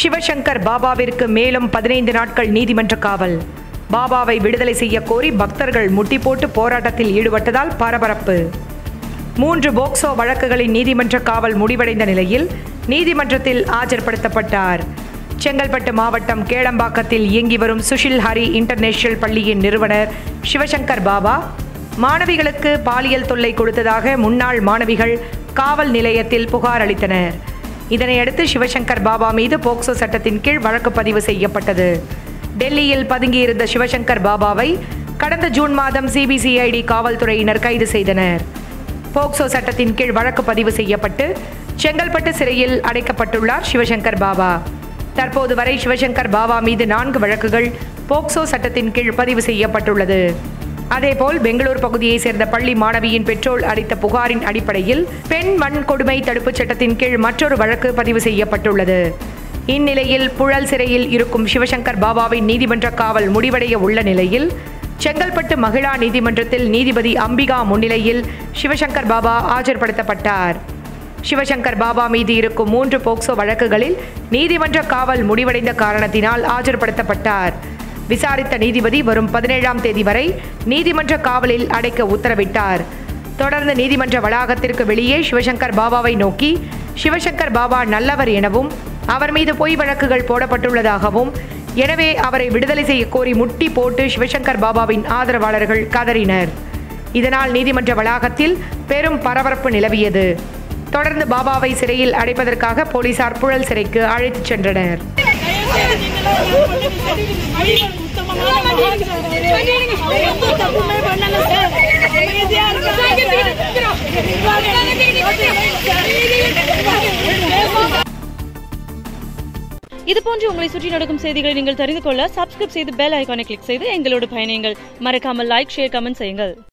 சிவசங்கர் பாபாவிற்கு மேலும் பதினைந்து நாட்கள் நீதிமன்ற காவல் பாபாவை விடுதலை செய்ய கோரி பக்தர்கள் முட்டி போட்டு போராட்டத்தில் ஈடுபட்டதால் பரபரப்பு மூன்று போக்சோ வழக்குகளின் நீதிமன்ற காவல் முடிவடைந்த நிலையில் நீதிமன்றத்தில் ஆஜர்படுத்தப்பட்டார் செங்கல்பட்டு மாவட்டம் கேளம்பாக்கத்தில் இயங்கி வரும் சுஷில் ஹரி இன்டர்நேஷனல் பள்ளியின் நிறுவனர் சிவசங்கர் பாபா மாணவிகளுக்கு பாலியல் தொல்லை கொடுத்ததாக முன்னாள் மாணவிகள் காவல் நிலையத்தில் புகார் அளித்தனர் இதனையடுத்து சிவசங்கர் பாபா மீது போக்சோ சட்டத்தின் கீழ் வழக்கு பதிவு செய்யப்பட்டது டெல்லியில் பதுங்கியிருந்த சிவசங்கர் பாபாவை கடந்த ஜூன் மாதம் சிபிசிஐடி காவல்துறையினர் கைது செய்தனர் போக்சோ சட்டத்தின் கீழ் வழக்கு பதிவு செய்யப்பட்டு செங்கல்பட்டு சிறையில் அடைக்கப்பட்டுள்ளார் சிவசங்கர் பாபா தற்போது வரை சிவசங்கர் பாபா மீது நான்கு வழக்குகள் போக்சோ சட்டத்தின் கீழ் பதிவு செய்யப்பட்டுள்ளது அதேபோல் பெங்களூர் பகுதியைச் சேர்ந்த பள்ளி மாணவியின் பெட்ரோல் அடித்த புகாரின் அடிப்படையில் பெண் மண் கொடுமை தடுப்புச் சட்டத்தின் கீழ் மற்றொரு வழக்கு பதிவு செய்யப்பட்டுள்ளது இந்நிலையில் புழல் சிறையில் இருக்கும் சிவசங்கர் பாபாவின் நீதிமன்ற காவல் முடிவடைய உள்ள நிலையில் செங்கல்பட்டு மகிழா நீதிமன்றத்தில் நீதிபதி அம்பிகா முன்னிலையில் சிவசங்கர் பாபா ஆஜர்படுத்தப்பட்டார் சிவசங்கர் பாபா மீது இருக்கும் மூன்று போக்சோ வழக்குகளில் நீதிமன்ற காவல் முடிவடைந்த காரணத்தினால் ஆஜர்படுத்தப்பட்டார் விசாரித்த நீதிபதி வரும் பதினேழாம் தேதி வரை நீதிமன்ற காவலில் அடைக்க உத்தரவிட்டார் தொடர்ந்து நீதிமன்ற வளாகத்திற்கு வெளியே சிவசங்கர் பாபாவை நோக்கி சிவசங்கர் பாபா நல்லவர் எனவும் அவர் மீது பொய் வழக்குகள் போடப்பட்டுள்ளதாகவும் எனவே அவரை விடுதலை செய்ய கோரி முட்டி போட்டு சிவசங்கர் பாபாவின் ஆதரவாளர்கள் கதறினர் இதனால் நீதிமன்ற வளாகத்தில் பெரும் பரபரப்பு நிலவியது தொடர்ந்து பாபாவை சிறையில் அடைப்பதற்காக போலீசார் புழல் சிறைக்கு அழைத்துச் சென்றனர் இது போன்று உங்களை சுற்றி நடக்கும் செய்திகளை நீங்கள் தெரிந்து கொள்ள சப்ஸ்கிரைப் செய்து பெல் ஐகானை கிளிக் செய்து எங்களோடு பயணியுங்கள் மறக்காமல் லைக் ஷேர் கமெண்ட் செய்யுங்கள்